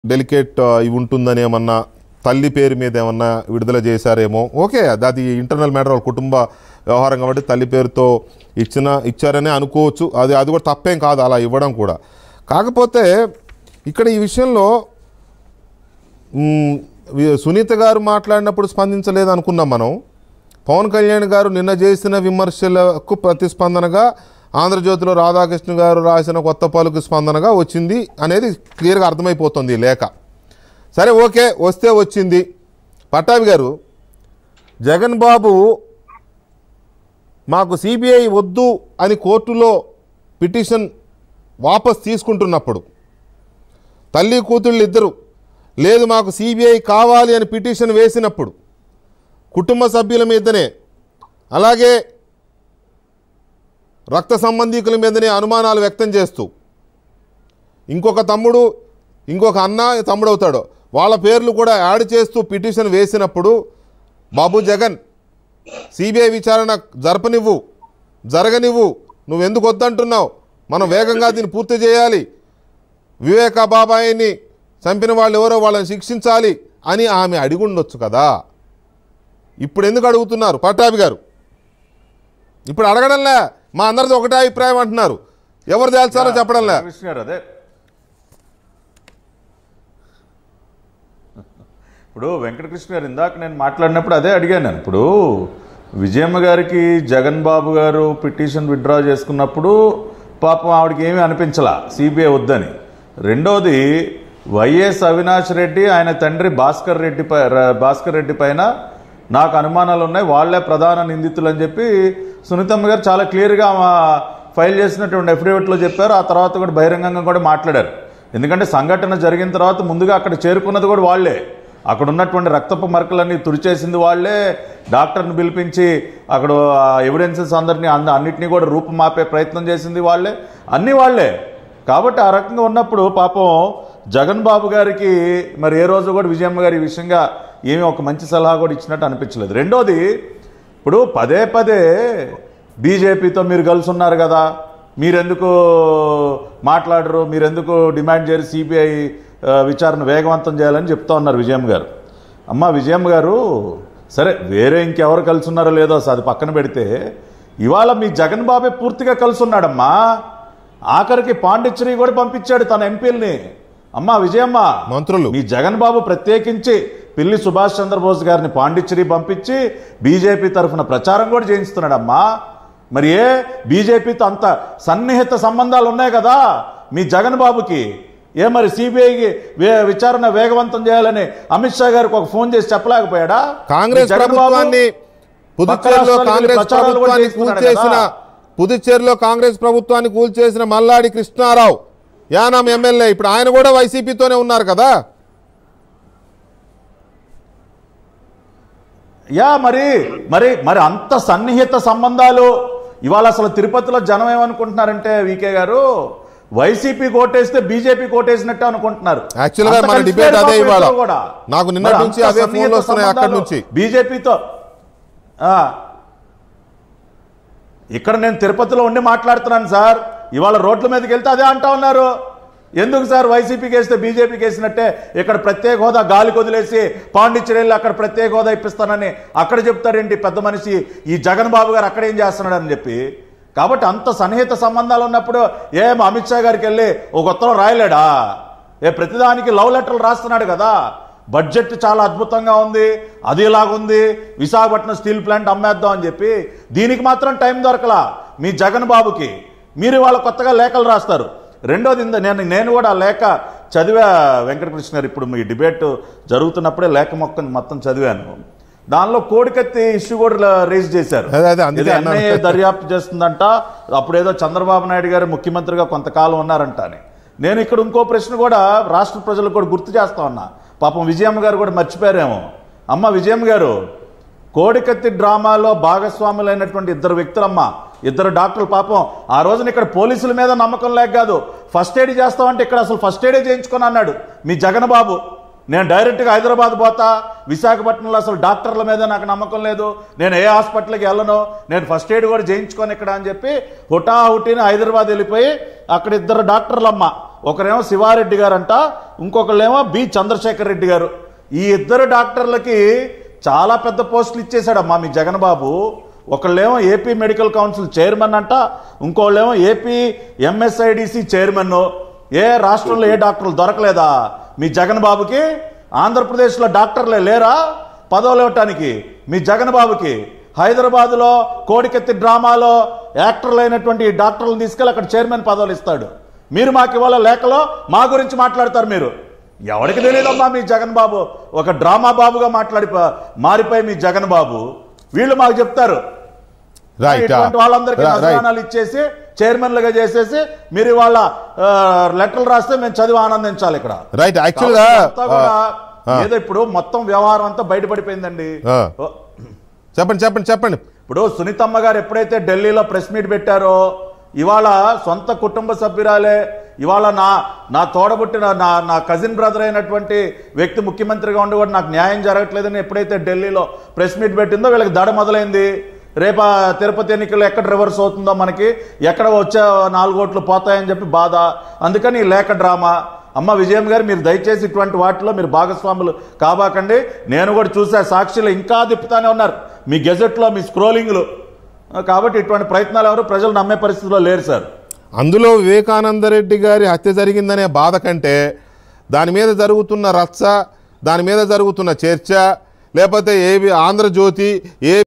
Delicate ఆ, ఇవి ఉంటుందని ఏమన్నా తల్లి పేరు మీద ఏమన్నా విడుదల చేశారేమో ఓకే అది అది ఇంటర్నల్ మ్యాటర్ వాళ్ళ కుటుంబ వ్యవహారం కాబట్టి తల్లి పేరుతో ఇచ్చిన ఇచ్చారని అనుకోవచ్చు అది అది కూడా తప్పేం కాదు అలా ఇవ్వడం కూడా కాకపోతే ఇక్కడ ఈ విషయంలో మ్, వి- సునీత గారు మాట్లాడినప్పుడు స్పందించలేదు అనుకున్నాం మనం పవన్ కళ్యాణ్ గారు నిన్న చేసిన విమర్శలకు ప్రతిస్పందనగా ఆంధ్రజ్యోతిలో రాధాకృష్ణ గారు రాసిన కొత్త పలుకు స్పందనగా వచ్చింది అనేది క్లియర్గా అర్థమైపోతుంది ఈ లేఖ సరే ఓకే వస్తే వచ్చింది పట్టాభి గారు జగన్ బాబు మాకు సిబిఐ వద్దు అని కోర్టులో పిటిషన్ వాపస్ తీసుకుంటున్నప్పుడు తల్లి కూతుళ్ళు ఇద్దరు లేదు మాకు సిబిఐ కావాలి అని పిటిషన్ వేసినప్పుడు కుటుంబ సభ్యుల మీదనే అలాగే రక్త సంబంధీకుల మీదనే అనుమానాలు వ్యక్తం చేస్తూ ఇంకొక తమ్ముడు ఇంకొక అన్న తమ్ముడు అవుతాడు వాళ్ళ పేర్లు కూడా యాడ్ చేస్తూ పిటిషన్ వేసినప్పుడు బాబు జగన్ సిబిఐ విచారణ జరపనివ్వు జరగనివ్వు నువ్వెందుకు వద్దంటున్నావు మనం వేగంగా దీన్ని పూర్తి చేయాలి వివేక బాబాయిని చంపిన వాళ్ళు ఎవరో వాళ్ళని శిక్షించాలి అని ఆమె అడిగి ఉండొచ్చు కదా ఇప్పుడు ఎందుకు అడుగుతున్నారు పట్టాభి గారు ఇప్పుడు అడగడంలే మా అందరిది ఒకటే అభిప్రాయం అంటున్నారు ఎవరు తేల్చాలో చెప్పడంలే కృష్ణ గారు అదే ఇప్పుడు వెంకటకృష్ణ గారు ఇందాక నేను మాట్లాడినప్పుడు అదే అడిగాను నేను ఇప్పుడు విజయమ్మ గారికి జగన్ బాబు గారు పిటిషన్ విత్డ్రా చేసుకున్నప్పుడు పాపం ఆవిడకి ఏమీ అనిపించలా సిబిఐ వద్దని రెండోది వైఎస్ అవినాష్ రెడ్డి ఆయన తండ్రి భాస్కర్ రెడ్డి పై ర- భాస్కర్ రెడ్డి పైన నాకు అనుమానాలు ఉన్నాయి వాళ్ళే ప్రధాన నిందితులు అని చెప్పి సునీతమ్మ గారు చాలా క్లియర్గా ఫైల్ చేసినటువంటి అఫిడవిట్లో చెప్పారు ఆ తర్వాత కూడా బహిరంగంగా కూడా మాట్లాడారు ఎందుకంటే సంఘటన జరిగిన తర్వాత ముందుగా అక్కడ చేరుకున్నది కూడా వాళ్ళే అక్కడ ఉన్నటువంటి రక్తపు మరకలన్నీ తుడిచేసింది వాళ్ళే డాక్టర్ని పిలిపించి అక్కడ ఎవిడెన్సెస్ అందరినీ అంద అన్నిటినీ కూడా రూపుమాపే ప్రయత్నం చేసింది వాళ్ళే అన్నీ వాళ్ళే కాబట్టి ఆ రకంగా ఉన్నప్పుడు పాపం జగన్ బాబు గారికి మరి ఏ రోజు కూడా విజయమ్మ గారి ఈ విషయంగా ఏమీ ఒక మంచి సలహా కూడా ఇచ్చినట్టు అనిపించలేదు రెండోది ఇప్పుడు పదే పదే బీజేపీతో మీరు కలిసి ఉన్నారు కదా మీరెందుకు మాట్లాడరు మీరెందుకు డిమాండ్ చేయరు సిబిఐ విచారణ వేగవంతం చేయాలని చెప్తా ఉన్నారు విజయమ్మ గారు అమ్మ విజయమ్మ గారు సరే వేరే ఇంకెవరు కలిసి ఉన్నారో లేదో అసలు అది పక్కన పెడితే ఇవాళ మీ జగన్ బాబే పూర్తిగా కలిసి ఉన్నాడమ్మా ఆఖరికి పాండిచ్చేరి కూడా పంపించాడు తన ఎంపీల్ని అమ్మా విజయమ్మ మంత్రులు. మీ జగన్ బాబు ప్రత్యేకించి పిల్లి సుభాష్ చంద్రబోస్ గారిని పాండిచ్చేరి పంపించి బీజేపీ తరఫున ప్రచారం కూడా చేయిస్తున్నాడమ్మా మరి ఏ బీజేపీతో అంత సన్నిహిత సంబంధాలు ఉన్నాయి కదా మీ జగన్ బాబుకి ఏ మరి సిబిఐకి విచారణ వేగవంతం చేయాలని అమిత్ షా గారికి ఒక ఫోన్ చేసి చెప్పలేకపోయాడా కాంగ్రెస్ మీ జగన్ బాబు ప్రభుత్వాన్ని పుదుచ్చేరిలో రాష్ట్రాలకు కాంగ్రెస్ ప్రచారాలు కూడా ప్రభుత్వాన్ని చేస్తున్నాడు కూల్చేసిన కదా. పుదుచ్చేరిలో కాంగ్రెస్ ప్రభుత్వాన్ని కూల్చేసిన మల్లాడి కృష్ణారావు యానాం ఎమ్మెల్యే ఇప్పుడు ఆయన కూడా వైసీపీతోనే ఉన్నారు కదా యా మరి మరి మరి అంత సన్నిహిత సంబంధాలు ఇవాళ అసలు తిరుపతిలో జనం ఏమనుకుంటున్నారంటే వీకే గారు వైసీపీ కోటేస్తే బీజేపీ కోటేసినట్టు అనుకుంటున్నారు Actually గా అంత మన కలిసిపోయారు debate అదే పాపం ఇవాళ. ఇద్దరు కూడా. నాకు నిన్నటి మరి నుంచి అంత అవే సన్నిహిత ఫోన్లు వస్తున్నాయి అక్కడి సంబంధాలు నుంచి. బీజేపీతో ఆ. ఇక్కడ నేను తిరుపతిలో ఉండి మాట్లాడుతున్నాను సార్ ఇవాళ రోడ్ల మీదకి వెళ్తే అదే అంటా ఉన్నారు ఎందుకు సార్ వైసీపీకి వేస్తే బీజేపీకి వేసినట్టే ఇక్కడ ప్రత్యేక హోదా గాలి కొదిలేసి పాండిచ్చేరిలో అక్కడ ప్రత్యేక హోదా ఇప్పిస్తానని అక్కడ చెప్తారేంటి పెద్ద మనిషి ఈ జగన్ బాబు గారు అక్కడ ఏం చేస్తున్నాడని చెప్పి కాబట్టి అంత సన్నిహిత సంబంధాలు ఉన్నప్పుడు ఏం అమిత్ షా గారికి వెళ్ళి ఒక ఉత్తరం రాయలేడా ఏ ప్రతిదానికి లవ్ లెటర్లు రాస్తున్నాడు కదా బడ్జెట్ చాలా అద్భుతంగా ఉంది అది ఇలాగుంది విశాఖపట్నం స్టీల్ ప్లాంట్ అమ్మేద్దాం అని చెప్పి దీనికి మాత్రం టైం దొరకలా మీ జగన్ బాబుకి మీరు వాళ్ళ కొత్తగా లేఖలు రాస్తారు రెండోది ఇంద- నేను నేను కూడా ఆ లేఖ చదివా వెంకటకృష్ణ గారు ఇప్పుడు మీ డిబేట్ జరుగుతున్నప్పుడే లేఖ మొక్కని మొత్తం చదివాను దానిలో కోడికత్తి ఇష్యూ కూడా రేజ్ చేశారు అదే, అదే, అందుకే ఇది అన్నాను. NIA దర్యాప్తు చేస్తుందంట అప్పుడేదో చంద్రబాబు నాయుడు గారు ముఖ్యమంత్రిగా కొంతకాలం ఉన్నారంట అని నేను ఇక్కడ ఇంకో ప్రశ్న కూడా రాష్ట్ర ప్రజలకు కూడా గుర్తు చేస్తా ఉన్నా పాపం విజయమ్మ గారు కూడా మర్చిపోయారేమో అమ్మ విజయమ్మ గారు కోడికత్తి డ్రామాలో భాగస్వాములైనటువంటి ఇద్దరు వ్యక్తులమ్మ ఇద్దరు డాక్టర్లు పాపం ఆ రోజున ఇక్కడ పోలీసుల మీద నమ్మకం లేక కాదు ఫస్ట్ ఎయిడ్ చేస్తామంటే ఇక్కడ అసలు ఫస్ట్ ఎయిడే చేయించుకొని అన్నాడు మీ జగన్ బాబు నేను డైరెక్ట్గా హైదరాబాద్ పోతా విశాఖపట్నంలో అసలు డాక్టర్ల మీద నాకు నమ్మకం లేదు నేను ఏ హాస్పిటల్కి వెళ్ళను నేను ఫస్ట్ ఎయిడ్ కూడా చేయించుకొని ఇక్కడ అని చెప్పి హుటాహుటిని హైదరాబాద్ వెళ్ళిపోయి అక్కడ ఇద్దరు డాక్టర్లమ్మ ఒకరేమో శివారెడ్డి గారు అంట ఇంకొకళ్ళేమో బి చంద్రశేఖర్ రెడ్డి గారు ఈ ఇద్దరు డాక్టర్లకి చాలా పెద్ద పోస్టులు ఇచ్చేశాడమ్మా మీ జగన్ బాబు ఒకళ్ళేమో ఏపీ మెడికల్ కౌన్సిల్ చైర్మన్ అంట ఇంకోళ్ళేమో ఏపీ ఎంఎస్ఐడిసి చైర్మన్ ఏ రాష్ట్రంలో ఏ డాక్టర్లు దొరకలేదా మీ జగన్ బాబుకి ఆంధ్రప్రదేశ్లో డాక్టర్లే లేరా పదవులు ఇవ్వటానికి మీ జగన్ బాబుకి హైదరాబాదులో కోడికెత్తి డ్రామాలో యాక్టర్లు అయినటువంటి ఈ డాక్టర్లను తీసుకెళ్ళి అక్కడ చైర్మన్ పదవులు ఇస్తాడు మీరు మాకు ఇవాళ లేఖలో మా గురించి మాట్లాడతారు మీరు ఎవరికి తెలియదమ్మా మీ జగన్ బాబు ఒక డ్రామా బాబుగా మాట్లాడి మారిపోయి మీ జగన్ బాబు వీళ్ళు మాకు చెప్తారు రైట్ ఇటువంటి వాళ్ళందరికీ రైట్ నజరానాలు ఇచ్చేసి చైర్మన్లుగా చేసేసి మీరు ఇవాళ ఆ, లెటర్లు రాస్తే మేము చదివి ఆనందించాలి ఇక్కడ రైట్ యాక్చువల్గా కాబట్టి అంతా కూడా ఏదో ఇప్పుడు మొత్తం వ్యవహారం అంతా బయటపడిపోయిందండి ఆ. ఓ, చెప్పండి చెప్పండి చెప్పండి ఇప్పుడు సునీతమ్మ గారు ఎప్పుడైతే ఢిల్లీలో ప్రెస్ మీట్ పెట్టారో ఇవాళ సొంత కుటుంబ సభ్యురాలే ఇవాళ నా నా తోడబుట్టిన నా నా కజిన్ బ్రదర్ అయినటువంటి వ్యక్తి ముఖ్యమంత్రిగా ఉండి కూడా నాకు న్యాయం జరగట్లేదని ఎప్పుడైతే ఢిల్లీలో ప్రెస్ మీట్ పెట్టిందో వీళ్ళకి దడ మొదలైంది రేపా తిరుపతి ఎన్నికలు ఎక్కడ రివర్స్ అవుతుందో మనకి ఎక్కడ వచ్చే నాలుగు ఓట్లు పోతాయని చెప్పి బాధ అందుకని ఈ లేఖ డ్రామా అమ్మ విజయం గారు మీరు దయచేసి ఇటువంటి వాటిలో మీరు భాగస్వాములు కాబాకండి నేను కూడా చూసా సాక్షులు ఇంకా తిప్పుతానే ఉన్నారు మీ గెజెట్లో మీ స్క్రోలింగ్లు కాబట్టి ఇటువంటి ప్రయత్నాలు ఎవరు ప్రజలు నమ్మే పరిస్థితిలో లేరు సార్ అందులో వివేకానందరెడ్డి గారి హత్య జరిగిందనే బాధ కంటే దాని మీద జరుగుతున్న రచ్చ దాని మీద జరుగుతున్న చర్చ లేకపోతే ఏవి ఆంధ్రజ్యోతి ఏ